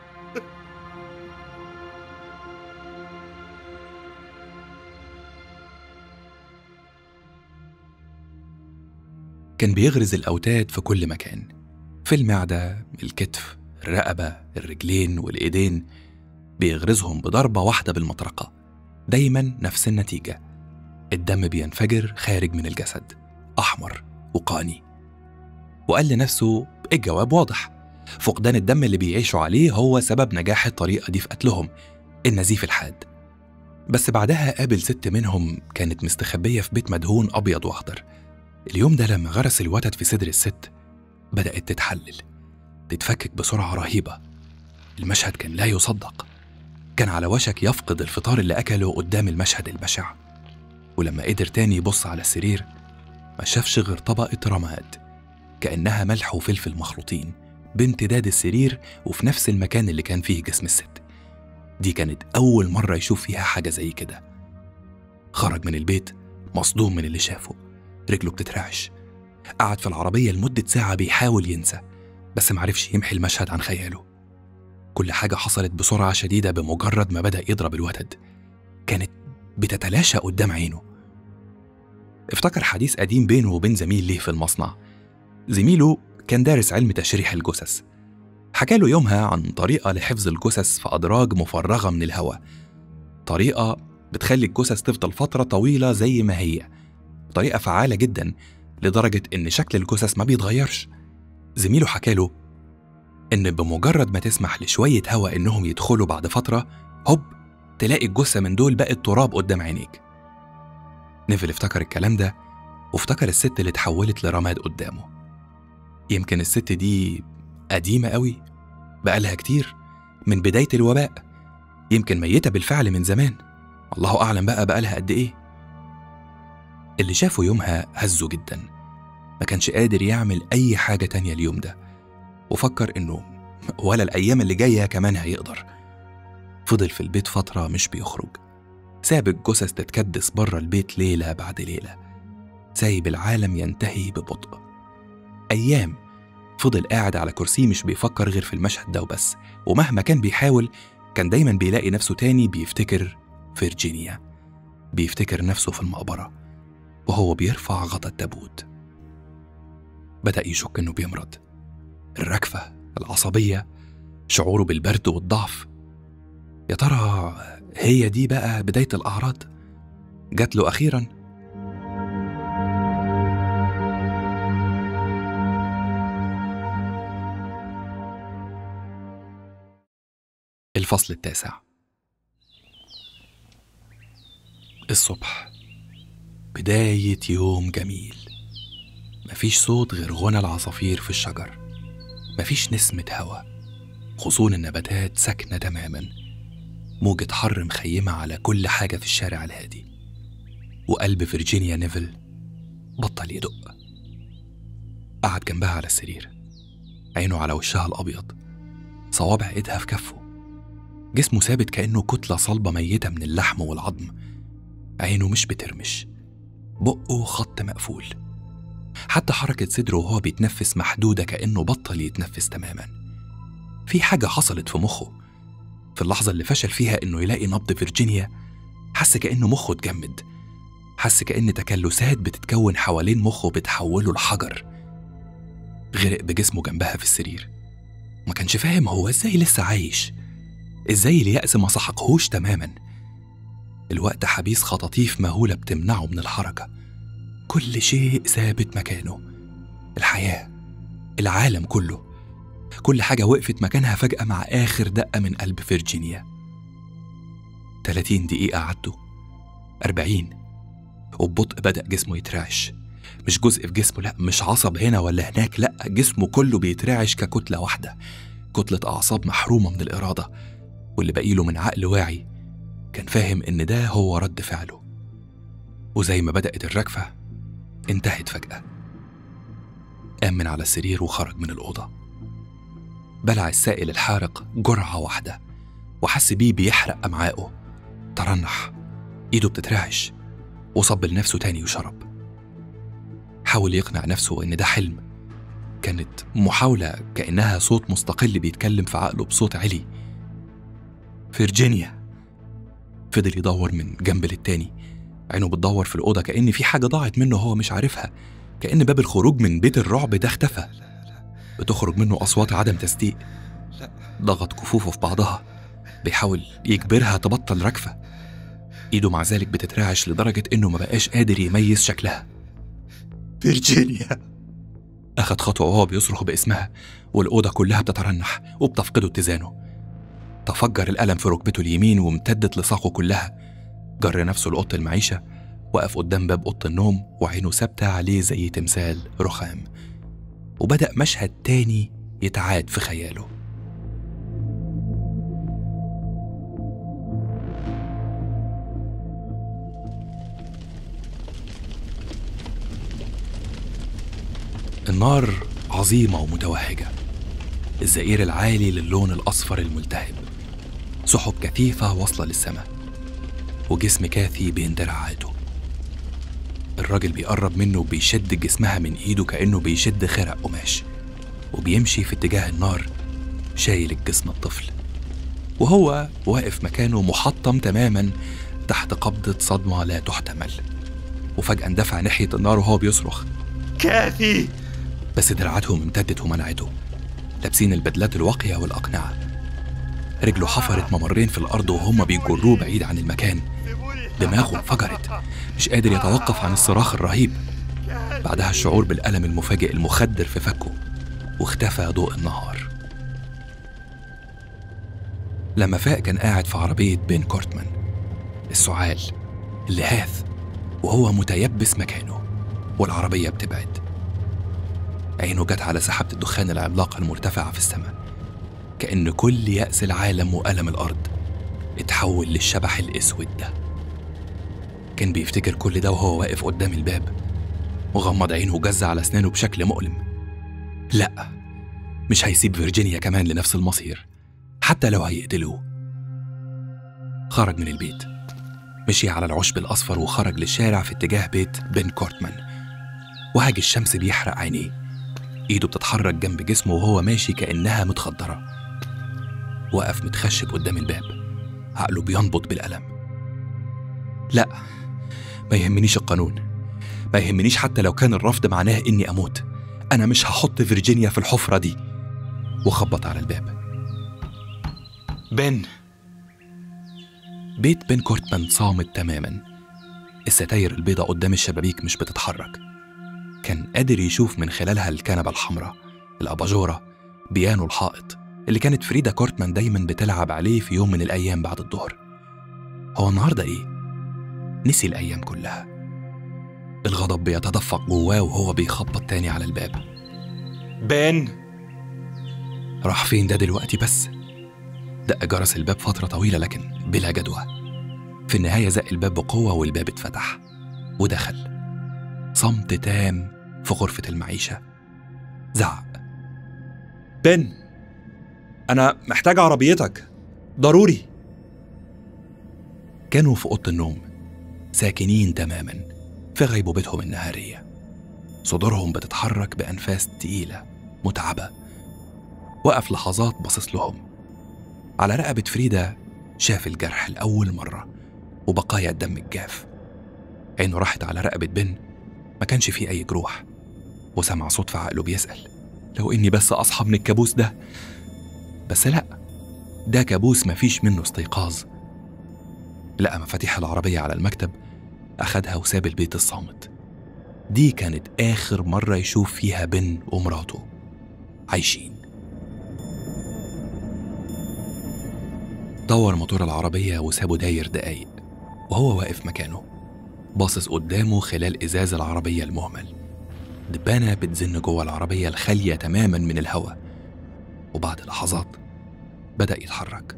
Speaker 1: كان بيغرز الأوتاد في كل مكان في المعدة الكتف الرقبة الرجلين والإيدين بيغرزهم بضربة واحدة بالمطرقة دايما نفس النتيجة الدم بينفجر خارج من الجسد أحمر وقاني وقال لنفسه الجواب واضح فقدان الدم اللي بيعيشوا عليه هو سبب نجاح الطريقة دي في قتلهم النزيف الحاد بس بعدها قابل ست منهم كانت مستخبية في بيت مدهون أبيض وأخضر اليوم ده لما غرس الوتد في صدر الست بدأت تتحلل تتفكك بسرعة رهيبة المشهد كان لا يصدق كان على وشك يفقد الفطار اللي أكله قدام المشهد البشع ولما قدر تاني يبص على السرير ما شافش غير طبقة رماد كأنها ملح وفلفل مخلوطين بامتداد السرير وفي نفس المكان اللي كان فيه جسم الست دي كانت أول مرة يشوف فيها حاجة زي كده خرج من البيت مصدوم من اللي شافه رجله بتترعش قعد في العربية لمدة ساعة بيحاول ينسى بس معرفش يمحي المشهد عن خياله كل حاجة حصلت بسرعة شديدة بمجرد ما بدأ يضرب الوتد كانت بتتلاشى قدام عينه افتكر حديث قديم بينه وبين زميل ليه في المصنع زميله كان دارس علم تشريح الجثث حكى له يومها عن طريقة لحفظ الجثث في أدراج مفرغة من الهواء طريقة بتخلي الجثث تفضل فترة طويلة زي ما هي طريقة فعالة جدا لدرجة إن شكل الجثث ما بيتغيرش زميله حكى له إن بمجرد ما تسمح لشوية هواء إنهم يدخلوا بعد فترة هوب تلاقي الجثة من دول بقت تراب قدام عينيك نيفل افتكر الكلام ده وافتكر الست اللي اتحولت لرماد قدامه يمكن الست دي قديمة قوي بقالها كتير من بداية الوباء يمكن ميتة بالفعل من زمان الله أعلم بقى بقالها قد إيه اللي شافه يومها هزه جدا ما كانش قادر يعمل أي حاجة تانية اليوم ده وفكر إنه ولا الأيام اللي جاية كمان هيقدر فضل في البيت فترة مش بيخرج ساب الجثث تتكدس بره البيت ليلة بعد ليلة سايب العالم ينتهي ببطء أيام فضل قاعد على كرسيه مش بيفكر غير في المشهد ده وبس ومهما كان بيحاول كان دايما بيلاقي نفسه تاني بيفتكر فيرجينيا بيفتكر نفسه في المقبرة وهو بيرفع غطا التابوت بدأ يشك إنه بيمرض الركفة العصبية شعوره بالبرد والضعف يا ترى هي دي بقى بداية الأعراض جات له أخيرا الفصل التاسع الصبح بداية يوم جميل مفيش صوت غير غنى العصافير في الشجر مفيش نسمة هوا غصون النباتات ساكنة تماما موجة حر مخيمة على كل حاجة في الشارع الهادي وقلب فيرجينيا نيفل بطل يدق قعد جنبها على السرير عينه على وشها الأبيض صوابع إيدها في كفه جسمه ثابت كأنه كتلة صلبة ميتة من اللحم والعظم عينه مش بترمش بقه خط مقفول حتى حركة صدره وهو بيتنفس محدودة كأنه بطل يتنفس تماما في حاجة حصلت في مخه في اللحظة اللي فشل فيها إنه يلاقي نبض فيرجينيا حس كأنه مخه اتجمد حس كأن تكلسات بتتكون حوالين مخه بتحوله لحجر غرق بجسمه جنبها في السرير ما كانش فاهم هو ازاي لسه عايش ازاي اليأس ما سحقهوش تماما الوقت حبيس خطاطيف مهولة بتمنعه من الحركة كل شيء ثابت مكانه الحياة العالم كله كل حاجة وقفت مكانها فجأة مع آخر دقة من قلب فيرجينيا 30 دقيقة عدوا 40 وببطء بدأ جسمه يترعش مش جزء في جسمه لا مش عصب هنا ولا هناك لا جسمه كله بيترعش ككتلة واحدة كتلة أعصاب محرومة من الإرادة واللي باقيله من عقل واعي كان فاهم إن ده هو رد فعله وزي ما بدأت الركفة انتهت فجأة قام من على السرير وخرج من الأوضة بلع السائل الحارق جرعة واحدة وحس بيه بيحرق أمعائه ترنح إيده بتترعش وصب لنفسه تاني وشرب حاول يقنع نفسه إن ده حلم كانت محاولة كأنها صوت مستقل بيتكلم في عقله بصوت عالي فيرجينيا فضل يدور من جنب للتاني عينه بتدور في الأوضة كأن في حاجة ضاعت منه هو مش عارفها كأن باب الخروج من بيت الرعب ده اختفى بتخرج منه أصوات عدم تصديق ضغط كفوفه في بعضها بيحاول يجبرها تبطل ركفة إيده مع ذلك بتترعش لدرجة إنه ما بقاش قادر يميز شكلها فيرجينيا أخد خطوة وهو بيصرخ باسمها والأوضة كلها بتترنح وبتفقد اتزانه تفجر الألم في ركبته اليمين وامتدت لساقه كلها جر نفسه لأوضة المعيشة وقف قدام باب أوضة النوم وعينه ثابتة عليه زي تمثال رخام وبدأ مشهد تاني يتعاد في خياله النار عظيمة ومتوهجة الزئير العالي للون الأصفر الملتهب سحب كثيفة واصلة للسماء وجسم كاثي بين دراعاته الراجل بيقرب منه وبيشد جسمها من ايده كأنه بيشد خرق قماش وبيمشي في اتجاه النار شايل الجسم الطفل وهو واقف مكانه محطم تماما تحت قبضة صدمة لا تحتمل وفجأة اندفع ناحية النار وهو بيصرخ
Speaker 4: كاثي
Speaker 1: بس دراعاتهم امتدت ومنعته لابسين البدلات الواقية والأقنعة رجله حفرت ممرين في الأرض وهم بيجروه بعيد عن المكان دماغه انفجرت مش قادر يتوقف عن الصراخ الرهيب بعدها الشعور بالألم المفاجئ المخدر في فكه واختفى ضوء النهار لما فاق كان قاعد في عربية بين كورتمان السعال اللي هاث وهو متيبس مكانه والعربية بتبعد عينه جت على سحابة الدخان العملاقة المرتفعة في السماء كأن كل يأس العالم وألم الأرض اتحول للشبح الأسود ده كان بيفتكر كل ده وهو واقف قدام الباب وغمض عينه وجز على أسنانه بشكل مؤلم لأ مش هيسيب فيرجينيا كمان لنفس المصير حتى لو هيقتلوه خرج من البيت مشي على العشب الأصفر وخرج للشارع في اتجاه بيت بن كورتمان وهاج الشمس بيحرق عينيه ايده بتتحرك جنب جسمه وهو ماشي كأنها متخدرة وقف متخشب قدام الباب عقله بينبض بالألم لا ما يهمنيش القانون ما يهمنيش حتى لو كان الرفض معناه إني أموت أنا مش هحط فيرجينيا في الحفرة دي وخبط على الباب
Speaker 4: بن
Speaker 1: بيت بن كورتمان صامت تماما الستاير البيضاء قدام الشبابيك مش بتتحرك كان قادر يشوف من خلالها الكنبة الحمراء الأباجورة بيانو الحائط اللي كانت فريدة كورتمان دايما بتلعب عليه في يوم من الأيام بعد الظهر هو النهاردة إيه؟ نسي الأيام كلها الغضب بيتدفق جواه وهو بيخبط تاني على الباب
Speaker 4: بن
Speaker 1: راح فين ده دلوقتي بس دق جرس الباب فترة طويلة لكن بلا جدوى في النهاية زق الباب بقوة والباب اتفتح ودخل صمت تام في غرفة المعيشة زعق
Speaker 4: بن أنا محتاج عربيتك ضروري
Speaker 1: كانوا في أوضة النوم ساكنين تماما في غيبوبتهم النهارية صدورهم بتتحرك بأنفاس تقيلة متعبة وقف لحظات باصص لهم على رقبة فريدة شاف الجرح لأول مرة وبقايا الدم الجاف عينه راحت على رقبة بن ما كانش فيه أي جروح وسمع صوت في عقله بيسأل لو إني بس أصحى من الكابوس ده بس لأ ده كابوس مفيش منه استيقاظ لقى مفاتيح العربية على المكتب أخدها وساب البيت الصامت دي كانت آخر مرة يشوف فيها بن ومراته عايشين دور موتور العربية وسابه داير دقايق وهو واقف مكانه باصص قدامه خلال إزاز العربية المهمل دبانة بتزن جوه العربية الخالية تماما من الهواء وبعد لحظات بدأ يتحرك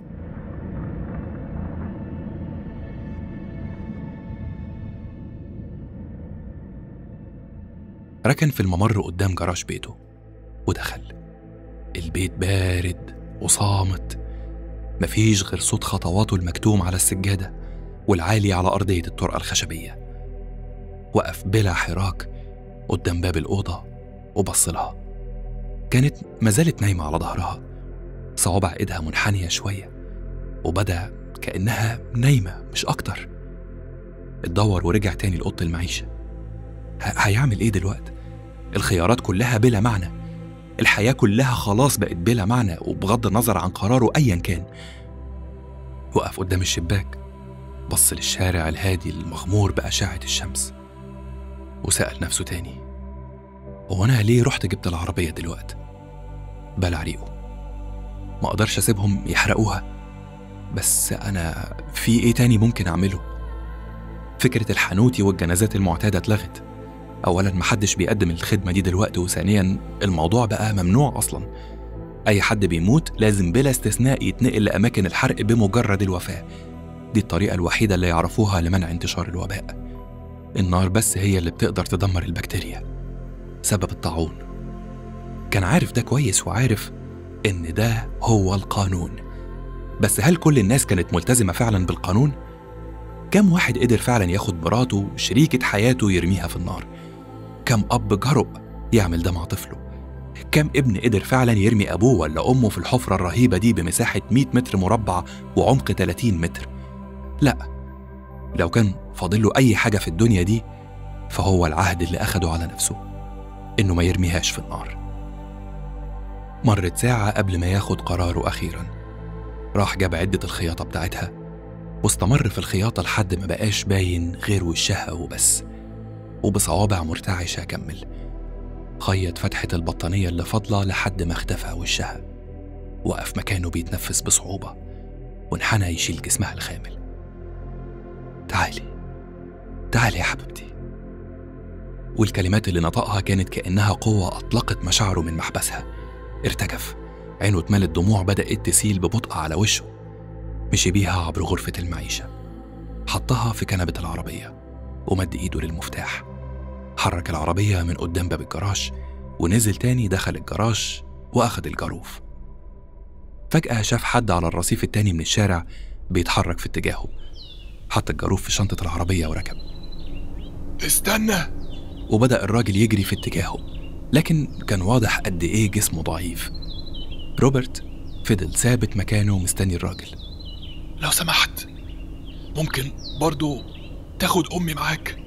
Speaker 1: ركن في الممر قدام جراج بيته ودخل البيت بارد وصامت مفيش غير صوت خطواته المكتوم على السجادة والعالي على أرضية الطرقة الخشبية وقف بلا حراك قدام باب الأوضة وبص لها كانت مازالت نايمة على ظهرها صوابع إيدها منحنية شوية وبدأ كأنها نايمة مش أكتر اتدور ورجع تاني لأوضة المعيشة ه- هيعمل إيه دلوقتي؟ الخيارات كلها بلا معنى الحياة كلها خلاص بقت بلا معنى وبغض النظر عن قراره أيا كان وقف قدام الشباك بص للشارع الهادي المغمور بأشعة الشمس وسأل نفسه تاني هو أنا ليه رحت جبت العربية دلوقتي؟ بلع ريقه ما أقدرش أسيبهم يحرقوها بس أنا في إيه تاني ممكن أعمله؟ فكرة الحانوتي والجنازات المعتادة اتلغت أولا محدش بيقدم الخدمة دي دلوقتي وثانيا الموضوع بقى ممنوع أصلا أي حد بيموت لازم بلا استثناء يتنقل لأماكن الحرق بمجرد الوفاة دي الطريقة الوحيدة اللي يعرفوها لمنع انتشار الوباء النار بس هي اللي بتقدر تدمر البكتيريا سبب الطاعون كان عارف ده كويس وعارف إن ده هو القانون بس هل كل الناس كانت ملتزمة فعلا بالقانون؟ كم واحد قدر فعلا ياخد مراته شريكة حياته يرميها في النار كم أب جرؤ يعمل ده مع طفله كم ابن قدر فعلا يرمي أبوه ولا أمه في الحفرة الرهيبة دي بمساحة 100 متر مربع وعمق 30 متر لا لو كان فاضل له أي حاجة في الدنيا دي فهو العهد اللي أخده على نفسه إنه ما يرميهاش في النار مرت ساعة قبل ما ياخد قراره أخيرا راح جاب عدة الخياطة بتاعتها واستمر في الخياطة لحد ما بقاش باين غير وشها وبس وبصوابع مرتعشة كمل خيط فتحة البطانية اللي فاضلة لحد ما اختفى وشها وقف مكانه بيتنفس بصعوبة وانحنى يشيل جسمها الخامل تعالي تعالي يا حبيبتي والكلمات اللي نطقها كانت كأنها قوة أطلقت مشاعره من محبسها ارتجف عينه اتملت دموع بدأت تسيل ببطء على وشه مشي بيها عبر غرفة المعيشة حطها في كنبة العربية ومد إيده للمفتاح حرك العربية من قدام باب الجراج ونزل تاني دخل الجراج وأخد الجاروف فجأة شاف حد على الرصيف التاني من الشارع بيتحرك في اتجاهه حط الجاروف في شنطة العربية وركب
Speaker 3: استنى
Speaker 1: وبدأ الراجل يجري في اتجاهه لكن كان واضح قد إيه جسمه ضعيف روبرت فضل ثابت مكانه مستني الراجل
Speaker 3: لو سمحت ممكن برضو تاخد أمي معاك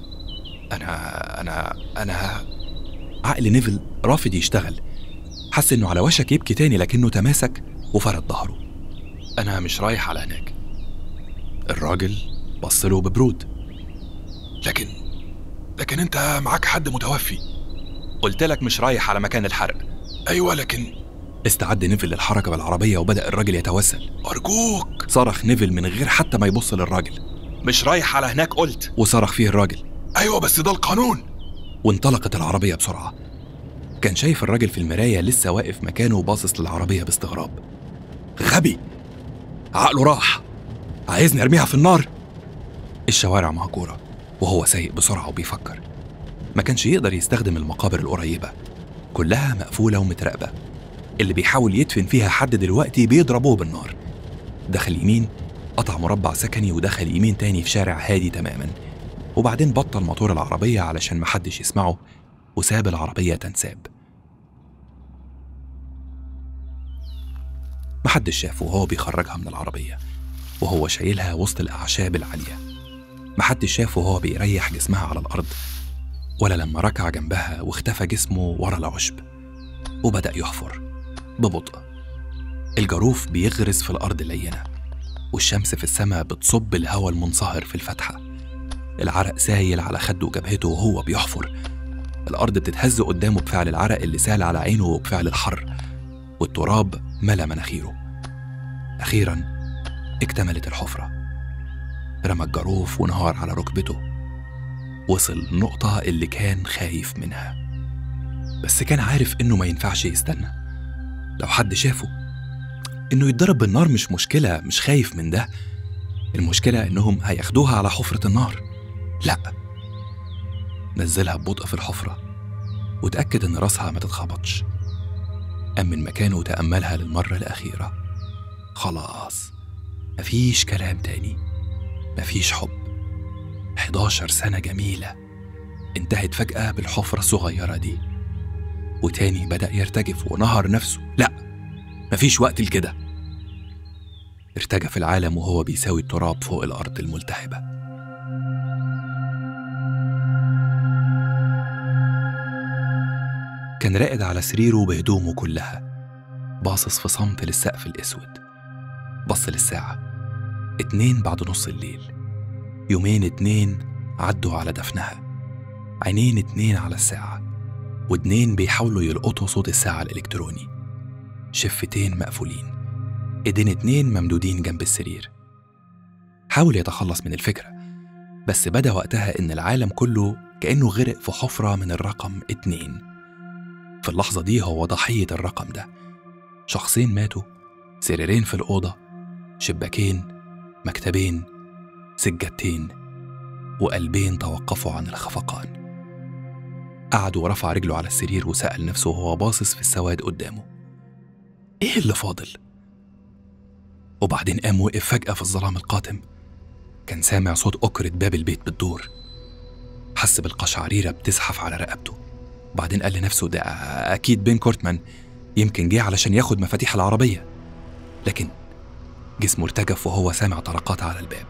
Speaker 1: أنا أنا أنا عقل نيفل رافض يشتغل حس إنه على وشك يبكي تاني لكنه تماسك وفرد ظهره أنا مش رايح على هناك الراجل بص له ببرود
Speaker 3: لكن لكن انت معاك حد متوفي
Speaker 1: قلت لك مش رايح على مكان الحرق
Speaker 3: ايوه لكن
Speaker 1: استعد نيفل للحركة بالعربية وبدأ الراجل يتوسل
Speaker 3: ارجوك
Speaker 1: صرخ نيفل من غير حتى ما يبص للراجل
Speaker 4: مش رايح على هناك قلت
Speaker 1: وصرخ فيه الراجل
Speaker 3: ايوه بس ده القانون
Speaker 1: وانطلقت العربية بسرعة كان شايف الراجل في المراية لسه واقف مكانه وباصص للعربية باستغراب غبي عقله راح عايزني ارميها في النار الشوارع مهجورة وهو سايق بسرعة وبيفكر ما كانش يقدر يستخدم المقابر القريبة كلها مقفولة ومتراقبة اللي بيحاول يدفن فيها حد دلوقتي بيضربوه بالنار دخل يمين قطع مربع سكني ودخل يمين تاني في شارع هادي تماما وبعدين بطل موتور العربية علشان محدش يسمعه وساب العربية تنساب محدش شافه وهو بيخرجها من العربية وهو شايلها وسط الأعشاب العالية محدش شافه وهو بيريح جسمها على الأرض ولا لما ركع جنبها واختفى جسمه ورا العشب وبدأ يحفر ببطء الجاروف بيغرز في الأرض اللينة والشمس في السماء بتصب الهواء المنصهر في الفتحة العرق سايل على خده وجبهته وهو بيحفر الأرض بتتهز قدامه بفعل العرق اللي سال على عينه وبفعل الحر والتراب ملا مناخيره أخيرا اكتملت الحفرة رمى الجاروف ونهار على ركبته وصل النقطة اللي كان خايف منها بس كان عارف إنه ما ينفعش يستنى لو حد شافه إنه يتضرب بالنار مش مشكلة مش خايف من ده المشكلة إنهم هياخدوها على حفرة النار لأ نزلها ببطء في الحفرة وتأكد إن راسها ما تتخبطش قام من مكانه وتأملها للمرة الأخيرة خلاص مفيش كلام تاني مفيش حب 11 سنة جميلة انتهت فجأة بالحفرة الصغيرة دي وتاني بدأ يرتجف ونهر نفسه لأ مفيش وقت لكده ارتجف العالم وهو بيساوي التراب فوق الأرض الملتهبة كان راقد على سريره بهدومه كلها باصص في صمت للسقف الأسود بص للساعة اتنين بعد نص الليل يومين اتنين عدوا على دفنها عينين اتنين على الساعة ودنين بيحاولوا يلقطوا صوت الساعة الإلكتروني شفتين مقفولين ايدين اتنين ممدودين جنب السرير حاول يتخلص من الفكرة بس بدا وقتها إن العالم كله كأنه غرق في حفرة من الرقم اتنين في اللحظة دي هو ضحية الرقم ده شخصين ماتوا سريرين في الأوضة شباكين مكتبين سجادتين وقلبين توقفوا عن الخفقان قعد ورفع رجله على السرير وسأل نفسه وهو باصص في السواد قدامه إيه اللي فاضل؟ وبعدين قام وقف فجأة في الظلام القاتم كان سامع صوت أكرة باب البيت بتدور حس بالقشعريرة بتزحف على رقبته بعدين قال لنفسه ده أكيد بين كورتمان يمكن جه علشان ياخد مفاتيح العربية لكن جسمه ارتجف وهو سامع طرقات على الباب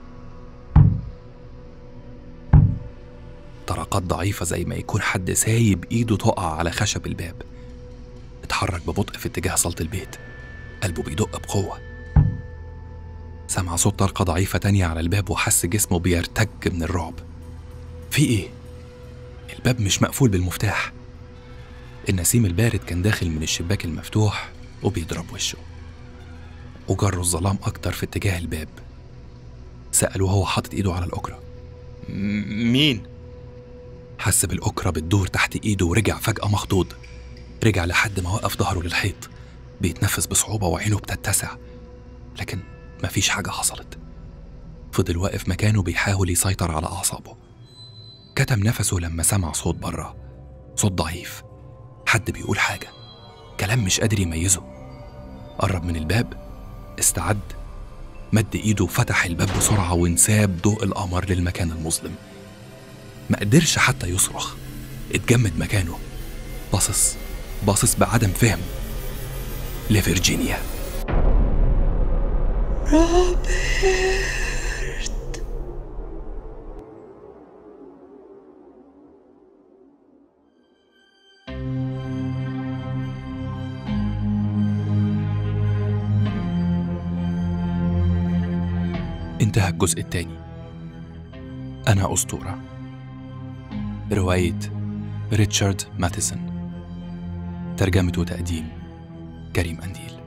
Speaker 1: طرقات ضعيفة زي ما يكون حد سايب إيده تقع على خشب الباب اتحرك ببطء في اتجاه صالة البيت قلبه بيدق بقوة سمع صوت طرقة ضعيفة تانية على الباب وحس جسمه بيرتج من الرعب في ايه؟ الباب مش مقفول بالمفتاح النسيم البارد كان داخل من الشباك المفتوح وبيضرب وشه وجره الظلام أكتر في اتجاه الباب سأله وهو حاطط إيده على الأكرة
Speaker 4: م- مين؟
Speaker 1: حس بالأكرة بتدور تحت إيده ورجع فجأة مخضوض رجع لحد ما وقف ظهره للحيط بيتنفس بصعوبة وعينه بتتسع لكن مفيش حاجة حصلت فضل واقف مكانه بيحاول يسيطر على أعصابه كتم نفسه لما سمع صوت بره صوت ضعيف حد بيقول حاجة كلام مش قادر يميزه قرب من الباب استعد مد ايده وفتح الباب بسرعة وانساب ضوء القمر للمكان المظلم ما قدرش حتى يصرخ اتجمد مكانه باصص باصص بعدم فهم لفرجينيا
Speaker 2: روبرت
Speaker 1: انتهى الجزء الثاني أنا أسطورة رواية ريتشارد ماتيسون ترجمة وتقديم كريم أنديل